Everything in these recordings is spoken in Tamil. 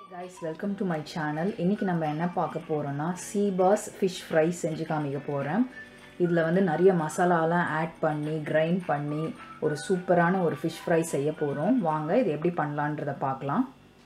guys welcome to my channel இன்றைக்கி நம்ம என்ன பார்க்க போகிறோன்னா சீபாஸ் ஃபிஷ் ஃப்ரை செஞ்சு காமிக்க போகிறேன் இதில் வந்து நிறைய மசாலாலாம் ஆட் பண்ணி கிரைண்ட் பண்ணி ஒரு சூப்பரான ஒரு ஃபிஷ் ஃப்ரை செய்ய போகிறோம் வாங்க இது எப்படி பண்ணலான்றதை பார்க்கலாம்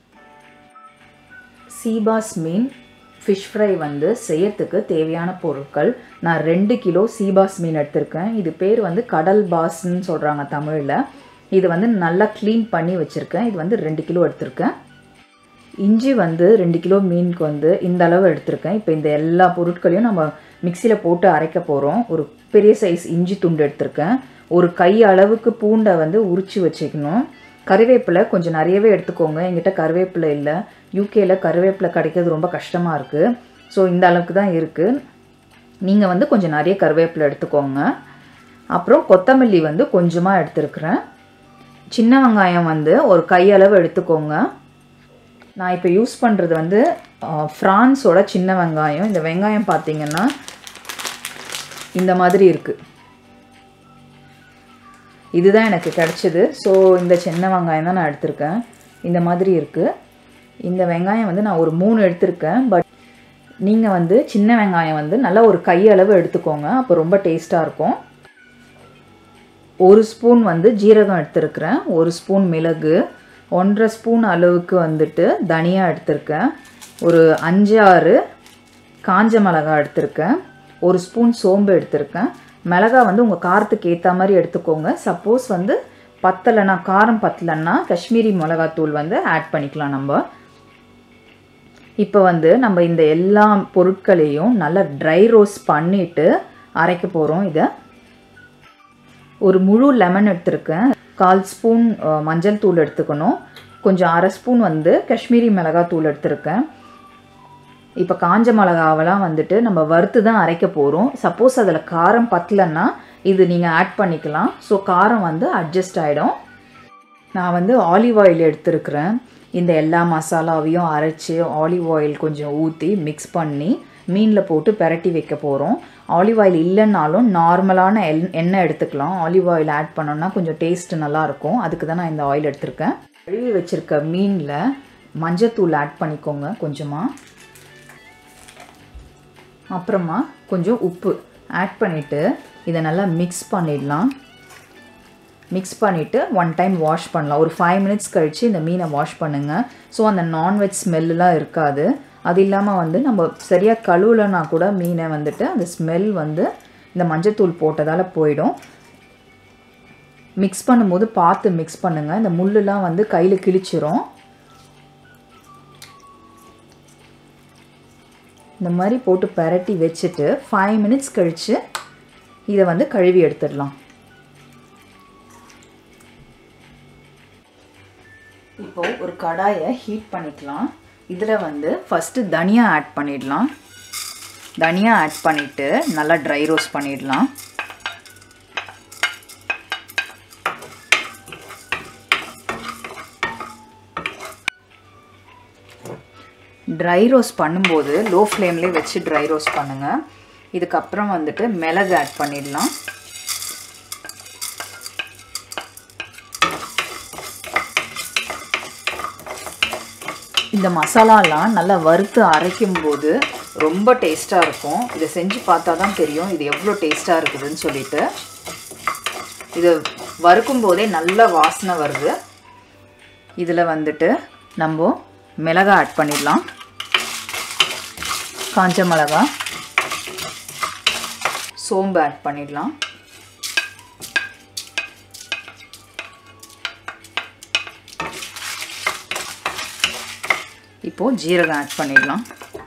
சீபாஸ் மீன் ஃபிஷ் ஃப்ரை வந்து செய்யறதுக்கு தேவையான பொருட்கள் நான் ரெண்டு கிலோ சீபாஸ் மீன் எடுத்திருக்கேன் இது பேர் வந்து கடல் பாஸ்ன்னு சொல்கிறாங்க தமிழில் இது வந்து நல்லா க்ளீன் பண்ணி வச்சுருக்கேன் இது வந்து ரெண்டு கிலோ எடுத்திருக்கேன் இஞ்சி வந்து ரெண்டு கிலோ மீனுக்கு வந்து இந்த அளவு எடுத்திருக்கேன் இப்போ இந்த எல்லா பொருட்களையும் நம்ம மிக்சியில் போட்டு அரைக்க போகிறோம் ஒரு பெரிய சைஸ் இஞ்சி துண்டு எடுத்திருக்கேன் ஒரு கை அளவுக்கு பூண்டை வந்து உரித்து வச்சுக்கணும் கருவேப்பிலை கொஞ்சம் நிறையவே எடுத்துக்கோங்க எங்கிட்ட கருவேப்பிலை இல்லை யூகேயில் கருவேப்பிலை கிடைக்கிறது ரொம்ப கஷ்டமாக இருக்குது ஸோ இந்த அளவுக்கு தான் இருக்குது நீங்கள் வந்து கொஞ்சம் நிறைய கருவேப்பிலை எடுத்துக்கோங்க அப்புறம் கொத்தமல்லி வந்து கொஞ்சமாக எடுத்துருக்குறேன் சின்ன வெங்காயம் வந்து ஒரு கையளவு எடுத்துக்கோங்க நான் இப்போ யூஸ் பண்ணுறது வந்து ஃப்ரான்ஸோட சின்ன வெங்காயம் இந்த வெங்காயம் பார்த்தீங்கன்னா இந்த மாதிரி இருக்குது இதுதான் எனக்கு கிடச்சிது ஸோ இந்த சின்ன வெங்காயம் தான் நான் எடுத்திருக்கேன் இந்த மாதிரி இருக்குது இந்த வெங்காயம் வந்து நான் ஒரு மூணு எடுத்திருக்கேன் பட் நீங்கள் வந்து சின்ன வெங்காயம் வந்து நல்லா ஒரு கையளவு எடுத்துக்கோங்க அப்போ ரொம்ப டேஸ்ட்டாக இருக்கும் ஒரு ஸ்பூன் வந்து ஜீரகம் எடுத்திருக்கிறேன் ஒரு ஸ்பூன் மிளகு ஒன்றரை ஸ்பூன் அளவுக்கு வந்துட்டு தனியா எடுத்திருக்கேன் ஒரு அஞ்சு ஆறு காஞ்ச மிளகா எடுத்திருக்கேன் ஒரு ஸ்பூன் சோம்பு எடுத்திருக்கேன் மிளகா வந்து உங்கள் காரத்துக்கு ஏற்ற மாதிரி எடுத்துக்கோங்க சப்போஸ் வந்து பத்தலைன்னா காரம் பத்தலைன்னா காஷ்மீரி மிளகாத்தூள் வந்து ஆட் பண்ணிக்கலாம் நம்ம இப்போ வந்து நம்ம இந்த எல்லா பொருட்களையும் நல்லா ட்ரை ரோஸ்ட் பண்ணிவிட்டு அரைக்க போகிறோம் இதை ஒரு முழு லெமன் எடுத்திருக்கேன் கால் ஸ்பூன் மஞ்சள் தூள் எடுத்துக்கணும் கொஞ்சம் அரை ஸ்பூன் வந்து காஷ்மீரி மிளகாய் தூள் எடுத்திருக்கேன் இப்போ காஞ்ச மிளகாவெல்லாம் வந்துட்டு நம்ம வறுத்து தான் அரைக்க போகிறோம் சப்போஸ் அதில் காரம் பத்தலைன்னா இது நீங்கள் ஆட் பண்ணிக்கலாம் ஸோ காரம் வந்து அட்ஜஸ்ட் ஆகிடும் நான் வந்து ஆலிவ் ஆயில் எடுத்துருக்கிறேன் இந்த எல்லா மசாலாவையும் அரைச்சி ஆலிவ் ஆயில் கொஞ்சம் ஊற்றி மிக்ஸ் பண்ணி மீனில் போட்டு பெரட்டி வைக்க போகிறோம் ஆலிவ் ஆயில் இல்லைன்னாலும் நார்மலான எல் எண்ணெய் எடுத்துக்கலாம் ஆலிவ் ஆயில் ஆட் பண்ணோன்னா கொஞ்சம் டேஸ்ட் நல்லாயிருக்கும் அதுக்கு தான் நான் இந்த ஆயில் எடுத்திருக்கேன் கழுவி வச்சுருக்க மீனில் மஞ்சத்தூள் ஆட் பண்ணிக்கோங்க கொஞ்சமாக அப்புறமா கொஞ்சம் உப்பு ஆட் பண்ணிவிட்டு இதை நல்லா மிக்ஸ் பண்ணிடலாம் மிக்ஸ் பண்ணிவிட்டு ஒன் டைம் வாஷ் பண்ணலாம் ஒரு ஃபைவ் மினிட்ஸ் கழித்து இந்த மீனை வாஷ் பண்ணுங்கள் ஸோ அந்த நான்வெஜ் ஸ்மெல்லாம் இருக்காது அது இல்லாமல் வந்து நம்ம சரியாக கழுவலைனா கூட மீனை வந்துட்டு அந்த ஸ்மெல் வந்து இந்த மஞ்சத்தூள் போட்டதால் போயிடும் மிக்ஸ் பண்ணும்போது பார்த்து மிக்ஸ் பண்ணுங்கள் இந்த முள்ளுலாம் வந்து கையில் கிழிச்சிரும் இந்த மாதிரி போட்டு பரட்டி வச்சுட்டு ஃபைவ் மினிட்ஸ் கழித்து இதை வந்து கழுவி எடுத்துடலாம் இப்போது ஒரு கடாயை ஹீட் பண்ணிக்கலாம் இதில் வந்து ஃபஸ்ட்டு தனியா ஆட் பண்ணிடலாம் தனியா ஆட் பண்ணிவிட்டு நல்லா ட்ரை ரோஸ்ட் பண்ணிடலாம் ட்ரை ரோஸ்ட் பண்ணும்போது லோ ஃப்ளேம்லேயே வச்சு ட்ரை ரோஸ்ட் பண்ணுங்கள் இதுக்கப்புறம் வந்துட்டு மிளகு ஆட் பண்ணிடலாம் இந்த மசாலாலாம் நல்லா வறுத்து அரைக்கும் போது ரொம்ப டேஸ்ட்டாக இருக்கும் இதை செஞ்சு பார்த்தா தான் தெரியும் இது எவ்வளோ டேஸ்ட்டாக இருக்குதுன்னு சொல்லிட்டு இது வறுக்கும் போதே நல்ல வாசனை வருது இதில் வந்துட்டு நம்ம மிளகா ஆட் பண்ணிடலாம் காஞ்ச மிளகா சோம்பு ஆட் பண்ணிடலாம் இப்போது ஜீரகம் ஆட் பண்ணிடலாம்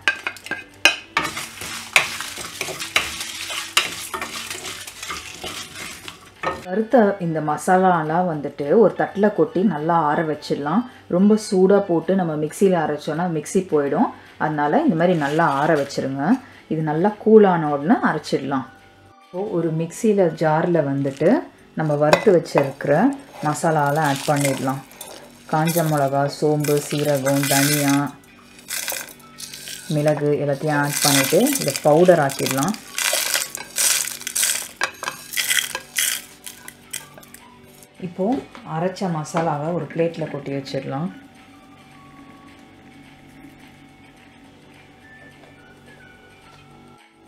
வறுத்த இந்த மசாலாலாம் வந்துட்டு ஒரு தட்டில் கொட்டி நல்லா ஆற வச்சிடலாம் ரொம்ப சூடாக போட்டு நம்ம மிக்சியில் அரைச்சோன்னா மிக்சி போயிடும் அதனால் இந்த மாதிரி நல்லா ஆற வச்சுருங்க இது நல்லா கூலான உடனே அரைச்சிடலாம் இப்போது ஒரு மிக்சியில் ஜாரில் வந்துட்டு நம்ம வறுத்து வச்சுருக்கிற மசாலாலாம் ஆட் பண்ணிடலாம் காஞ்ச மிளகா சோம்பு சீரகம் தனியா மிளகு எல்லாத்தையும் ஆட் பண்ணிவிட்டு இதை பவுடர் ஆக்கிடலாம் இப்போது அரைச்ச மசாலாவை ஒரு பிளேட்டில் கொட்டி வச்சிடலாம்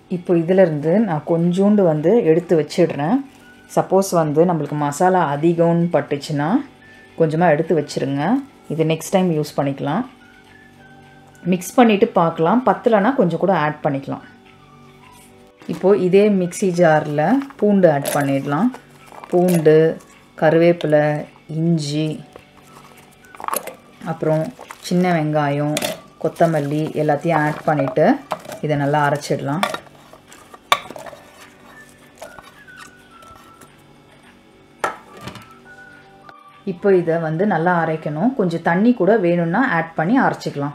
இப்போ இதிலேருந்து நான் கொஞ்சோண்டு வந்து எடுத்து வச்சிடுறேன் சப்போஸ் வந்து நம்மளுக்கு மசாலா அதிகம்னு பட்டுச்சுன்னா கொஞ்சமாக எடுத்து வச்சுருங்க இது நெக்ஸ்ட் டைம் யூஸ் பண்ணிக்கலாம் மிக்ஸ் பண்ணிவிட்டு பார்க்கலாம் பத்தலைன்னா கொஞ்சம் கூட ஆட் பண்ணிக்கலாம் இப்போது இதே மிக்சி ஜாரில் பூண்டு ஆட் பண்ணிடலாம் பூண்டு கருவேப்பிலை இஞ்சி அப்புறம் சின்ன வெங்காயம் கொத்தமல்லி எல்லாத்தையும் ஆட் பண்ணிவிட்டு இதை நல்லா அரைச்சிடலாம் இப்போ இதை வந்து நல்லா அரைக்கணும் கொஞ்சம் தண்ணி கூட வேணும்னா ஆட் பண்ணி அரைச்சிக்கலாம்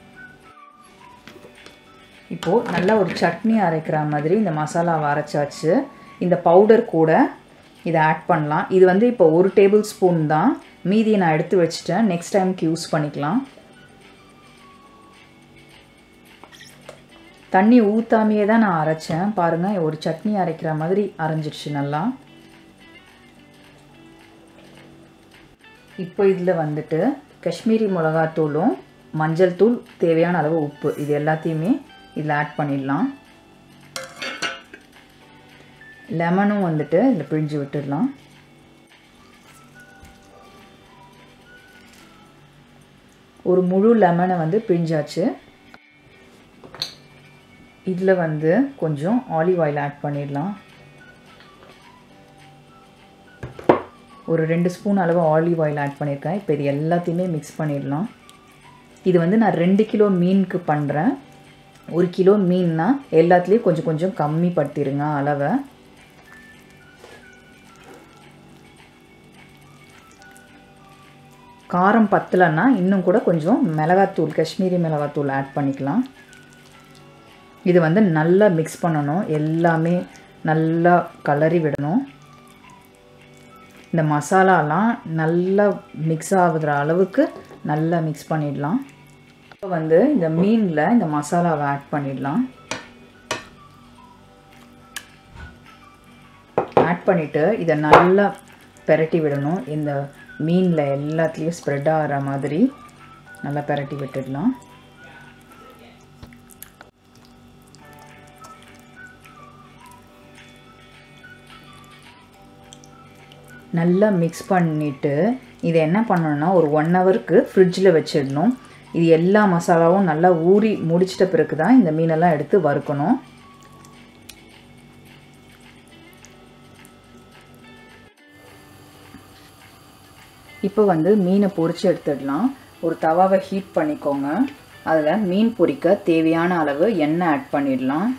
இப்போது நல்லா ஒரு சட்னி அரைக்கிற மாதிரி இந்த மசாலாவை அரைச்சாச்சு இந்த பவுடர் கூட இதை ஆட் பண்ணலாம் இது வந்து இப்போ ஒரு டேபிள் ஸ்பூன் தான் மீதியை நான் எடுத்து வச்சுட்டேன் நெக்ஸ்ட் டைமுக்கு யூஸ் பண்ணிக்கலாம் தண்ணி ஊற்றாமையே தான் நான் அரைச்சேன் பாருங்கள் ஒரு சட்னி அரைக்கிற மாதிரி அரைஞ்சிடுச்சு நல்லா இப்போ இதில் வந்துட்டு காஷ்மீரி மிளகாத்தூளும் மஞ்சள் தூள் தேவையான அளவு உப்பு இது எல்லாத்தையுமே இதில் ஆட் பண்ணிடலாம் லெமனும் வந்துட்டு இதில் பிழிஞ்சு விட்டுடலாம் ஒரு முழு லெமனை வந்து பிழிஞ்சாச்சு இதில் வந்து கொஞ்சம் ஆலிவ் ஆயில் ஆட் பண்ணிடலாம் ஒரு ரெண்டு ஸ்பூன் அளவு ஆலிவ் ஆயில் ஆட் பண்ணியிருக்கேன் இப்போ இது எல்லாத்தையுமே மிக்ஸ் பண்ணிடலாம் இது வந்து நான் ரெண்டு கிலோ மீனுக்கு பண்ணுறேன் ஒரு கிலோ மீன்னா எல்லாத்துலேயும் கொஞ்சம் கொஞ்சம் கம்மி படுத்திடுங்க அளவை காரம் பத்தலைன்னா இன்னும் கூட கொஞ்சம் மிளகாத்தூள் காஷ்மீரி மிளகாத்தூள் ஆட் பண்ணிக்கலாம் இது வந்து நல்லா மிக்ஸ் பண்ணணும் எல்லாமே நல்லா கலரி விடணும் இந்த மசாலாலாம் நல்லா மிக்ஸ் ஆகுற அளவுக்கு நல்லா மிக்ஸ் பண்ணிடலாம் இப்போ வந்து இந்த மீனில் இந்த மசாலாவை ஆட் பண்ணிடலாம் ஆட் பண்ணிவிட்டு இதை நல்லா பெரட்டி விடணும் இந்த மீனில் எல்லாத்துலேயும் ஸ்ப்ரெட் ஆகிற மாதிரி நல்லா பெரட்டி விட்டுடலாம் நல்லா மிக்ஸ் பண்ணிவிட்டு இதை என்ன பண்ணணும்னா ஒரு ஒன் ஹவருக்கு ஃப்ரிட்ஜில் வச்சிடணும் இது எல்லா மசாலாவும் நல்லா ஊறி முடிச்சிட்ட பிறகு தான் இந்த மீனெல்லாம் எடுத்து வறுக்கணும் இப்போ வந்து மீனை பொரித்து எடுத்துடலாம் ஒரு தவாவை ஹீட் பண்ணிக்கோங்க அதில் மீன் பொரிக்க தேவையான அளவு எண்ணெய் ஆட் பண்ணிடலாம்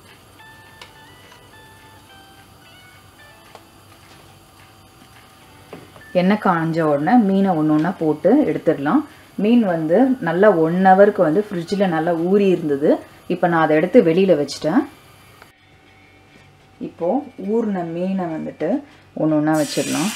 எண்ணெய் காஞ்ச உடனே மீனை ஒன்று ஒன்றா போட்டு எடுத்துடலாம் மீன் வந்து நல்லா ஒன் ஹவருக்கு வந்து ஃப்ரிட்ஜில் நல்லா ஊறி இருந்தது இப்போ நான் அதை எடுத்து வெளியில் வச்சிட்டேன் இப்போது ஊறின மீனை வந்துட்டு ஒன்று ஒன்றா வச்சிடலாம்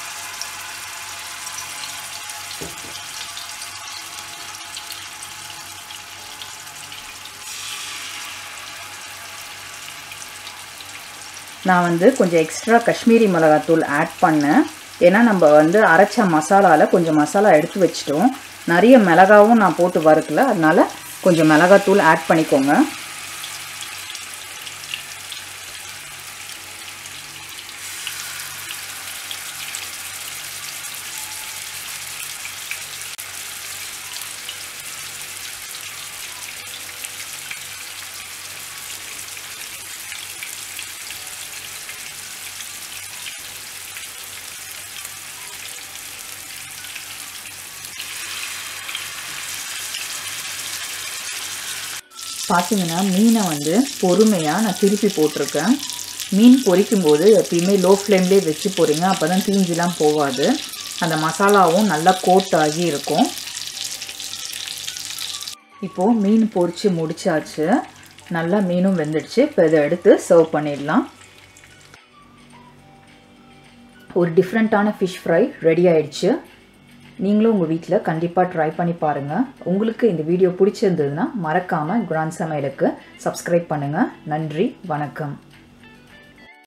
நான் வந்து கொஞ்சம் எக்ஸ்ட்ரா காஷ்மீரி மிளகாத்தூள் ஆட் பண்ணேன் ஏன்னா நம்ம வந்து அரைச்ச மசாலாவில் கொஞ்சம் மசாலா எடுத்து வச்சிட்டோம் நிறைய மிளகாவும் நான் போட்டு வறுக்கல அதனால கொஞ்சம் மிளகாத்தூள் ஆட் பண்ணிக்கோங்க பார்த்தீங்கன்னா மீனை வந்து பொறுமையாக நான் திருப்பி போட்டிருக்கேன் மீன் பொரிக்கும்போது எப்பயுமே லோ ஃப்ளேம்லேயே வச்சு போகிறீங்க அப்போ தான் தீஞ்சிலாம் போகாது அந்த மசாலாவும் நல்லா கோட் ஆகி இருக்கும் இப்போது மீன் பொரித்து முடிச்சாச்சு நல்லா மீனும் வெந்துடுச்சு இப்போ இதை எடுத்து சர்வ் பண்ணிடலாம் ஒரு டிஃப்ரெண்ட்டான ஃபிஷ் ஃப்ரை ரெடி ஆயிடுச்சு நீங்களும் உங்கள் வீட்டில் கண்டிப்பாக ட்ரை பண்ணி பாருங்கள் உங்களுக்கு இந்த வீடியோ பிடிச்சிருந்ததுன்னா மறக்காமல் குரான் சமையலுக்கு சப்ஸ்கிரைப் பண்ணுங்கள் நன்றி வணக்கம்